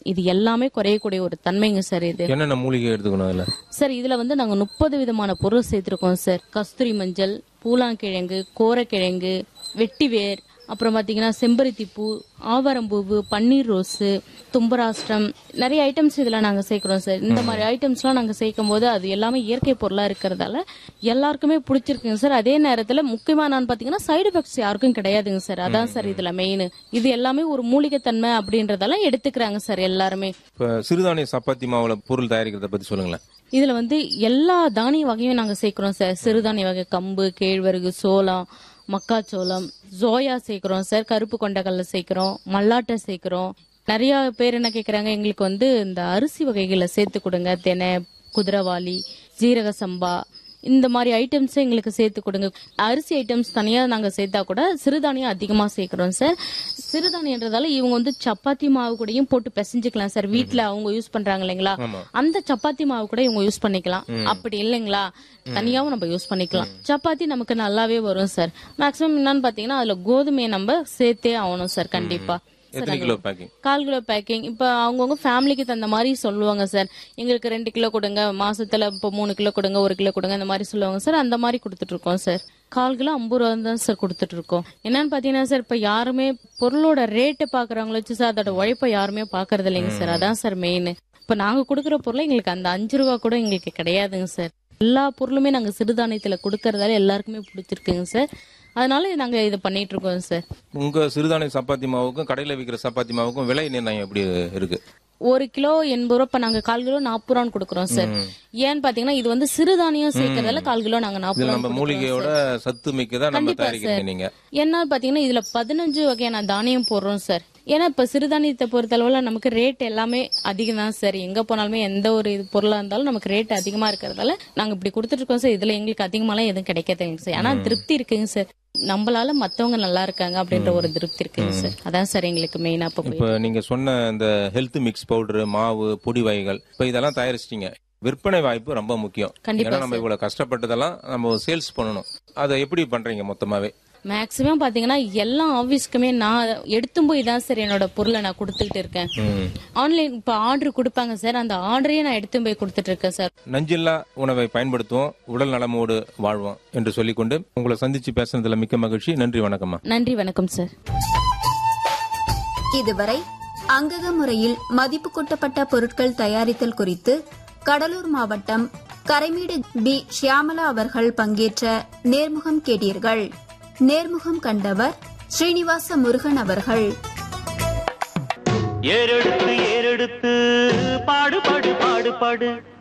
இது எல்லாமே குறையக்கூடிய ஒரு தன்மைங்க சார் இது என்னென்ன மூலிகை எடுத்துக்கணும் அதுல சார் இதுல வந்து நாங்க முப்பது விதமான பொருள் சேர்த்திருக்கோம் சார் கஸ்தூரி மஞ்சள் பூலாங்கிழங்கு கோரக்கிழங்கு வெட்டிவேர் அப்புறம் பாத்தீங்கன்னா செம்பருத்தி பூ ஆவாரம்பூவு பன்னீர் ரோஸு தும்பராஷ்டிரம் நிறைய ஐட்டம்ஸ் இதுல நாங்க சேர்க்கிறோம் சார் இந்த மாதிரி ஐட்டம்ஸ்லாம் நாங்க சேர்க்கும் போது அது எல்லாமே இயற்கை பொருளா இருக்கிறதால எல்லாருக்குமே பிடிச்சிருக்குங்க சார் அதே நேரத்துல முக்கியமா நான் பாத்தீங்கன்னா சைடு எஃபெக்ட்ஸ் யாருக்கும் கிடையாதுங்க சார் அதான் சார் இதுல மெயின் இது எல்லாமே ஒரு மூலிகை தன்மை அப்படின்றதெல்லாம் எடுத்துக்கிறாங்க சார் எல்லாருமே இப்ப சிறுதானிய சப்பாத்தி மாவுல பொருள் தயாரிக்கிறத பத்தி சொல்லுங்களேன் இதுல வந்து எல்லா தானிய வகையும் நாங்க சேர்க்கிறோம் சார் சிறுதானிய வகை கம்பு கேழ்வரகு சோளம் மக்காச்சோளம் ஜோயா சேர்க்கிறோம் சார் கருப்பு கொண்டக்கடலை சேர்க்கிறோம் மல்லாட்டை சேர்க்கிறோம் நிறைய பேர் என்ன கேக்குறாங்க எங்களுக்கு வந்து இந்த அரிசி வகைகளை சேர்த்து கொடுங்க தெனை குதிரவாளி ஜீரக சம்பா இந்த மாதிரி ஐட்டம்ஸ் எங்களுக்கு சேர்த்து கொடுங்க அரிசி ஐட்டம்ஸ் தனியா நாங்க சேர்த்தா கூட சிறுதானியம் அதிகமா சேர்க்கிறோம் சார் சிறுதானியன்றதால இவங்க வந்து சப்பாத்தி மாவு கூடயும் போட்டு பிசைஞ்சுக்கலாம் சார் வீட்ல அவங்க யூஸ் பண்றாங்க இல்லைங்களா ஆமா. அந்த சப்பாத்தி மாவு கூட இவங்க யூஸ் பண்ணிக்கலாம் அப்படி இல்லைங்களா தனியாவும் நம்ம யூஸ் பண்ணிக்கலாம் சப்பாத்தி நமக்கு நல்லாவே வரும் சார் மேக்ஸிமம் என்னன்னு பாத்தீங்கன்னா அதுல கோதுமையை நம்ம சேர்த்தே ஆகணும் சார் கண்டிப்பா எத்தனை கிலோ பேக்கிங் கால் கிலோ பேக்கிங் இப்ப அவங்கவுங்க ஃபேமிலிக்கு தகுந்த மாதிரி சொல்லுவாங்க சார் எங்களுக்கு ரெண்டு கிலோ கொடுங்க மாசத்துல இப்போ மூணு கிலோ கொடுங்க ஒரு கிலோ கொடுங்க இந்த மாதிரி சொல்லுவாங்க சார் அந்த மாதிரி கொடுத்துட்டு இருக்கோம் சார் கால் கிலோ ஐம்பது ரூபா தான் சார் கொடுத்துட்டு இருக்கோம் என்னன்னு பாத்தீங்கன்னா சார் இப்ப யாருமே பொருளோட ரேட்டை பாக்குறவங்கள வச்சு சார் அதோட உழைப்பை யாருமே பாக்குறது இல்லைங்க சார் அதான் சார் மெயின் இப்ப நாங்க கொடுக்குற பொருளை எங்களுக்கு அந்த அஞ்சு ரூபா கூட எங்களுக்கு கிடையாதுங்க சார் எல்லா பொருளுமே நாங்க சிறுதானியத்துல கொடுக்கறதால எல்லாருக்குமே பிடிச்சிருக்குங்க சார் அதனால நாங்க இதை பண்ணிட்டு இருக்கோம் சார் உங்க சிறுதானிய சப்பாத்தி மாவுக்கும் கடையில விற்கிற சப்பாத்தி மாவுக்கும் விலை நிர்ணயம் எப்படி இருக்கு ஒரு கிலோ எண்பது ரூபா இப்ப நாங்க கால் கிலோ நாற்பது ரூபான்னு கொடுக்குறோம் சார் ஏன்னு பாத்தீங்கன்னா இது வந்து சிறுதானியம் சேர்க்கறதால கால் கிலோ நாங்க நாற்பது இதுல ரூபா நம்ம மூலிகையோட சத்து மிக்கதா நம்ம கண்டிப்பா தயாரிக்கிறீங்க சார். நீங்க என்ன பாத்தீங்கன்னா இதுல பதினஞ்சு வகையான தானியம் போடுறோம் சார் ஏன்னா இப்ப சிறுதானியத்தை பொறுத்தளவுல நமக்கு ரேட் எல்லாமே அதிகம் தான் சார் எங்க போனாலுமே எந்த ஒரு இது பொருளா இருந்தாலும் நமக்கு ரேட் அதிகமா இருக்கிறதால நாங்க இப்படி கொடுத்துட்டு இருக்கோம் சார் இதுல எங்களுக்கு அதிகமாலாம் எதுவும் கிடைக்காதுங்க சார் ஆனா திருப்தி இருக்குங்க சார் நம்மளால மத்தவங்க நல்லா இருக்காங்க அப்படின்ற ஒரு திருப்தி இருக்குங்க சார் அதான் சார் எங்களுக்கு மெயினா இப்ப போய் இப்ப நீங்க சொன்ன இந்த ஹெல்த் மிக்ஸ் பவுடர் மாவு பொடி வகைகள் இப்ப இதெல்லாம் தயாரிச்சிட்டீங்க விற்பனை வாய்ப்பு ரொம்ப முக்கியம் கண்டிப்பா ஏன்னா நம்ம இவ்வளவு கஷ்டப்பட்டதெல்லாம் நம்ம சேல்ஸ் பண்ணணும் அதை எப்படி பண்றீங்க மொத்தமாவே மேக்சிமம் பாத்தீங்கன்னா எல்லா ஆபீஸ்க்குமே நான் எடுத்தும் போய் தான் சார் என்னோட பொருளை நான் கொடுத்துக்கிட்டு இருக்கேன் ம். ஆன்லைன் இப்ப ஆர்டர் கொடுப்பாங்க சார் அந்த ஆர்டரையே நான் எடுத்து போய் கொடுத்துட்டு இருக்கேன் சார் நஞ்சில்லா உணவை பயன்படுத்துவோம் உடல் நலமோடு வாழ்வோம் என்று சொல்லிக்கொண்டு உங்களை சந்திச்சு பேசுனதுல மிக்க மகிழ்ச்சி நன்றி வணக்கம்மா நன்றி வணக்கம் சார் இதுவரை அங்கக முறையில் மதிப்பு கூட்டப்பட்ட பொருட்கள் தயாரித்தல் குறித்து கடலூர் மாவட்டம் கரைமீடு பி ஷியாமலா அவர்கள் பங்கேற்ற நேர்முகம் கேட்டீர்கள் நேர்முகம் கண்டவர் ஸ்ரீனிவாச முருகன் அவர்கள் ஏறெடுத்து ஏறெடுத்து பாடு பாடு பாடு பாடு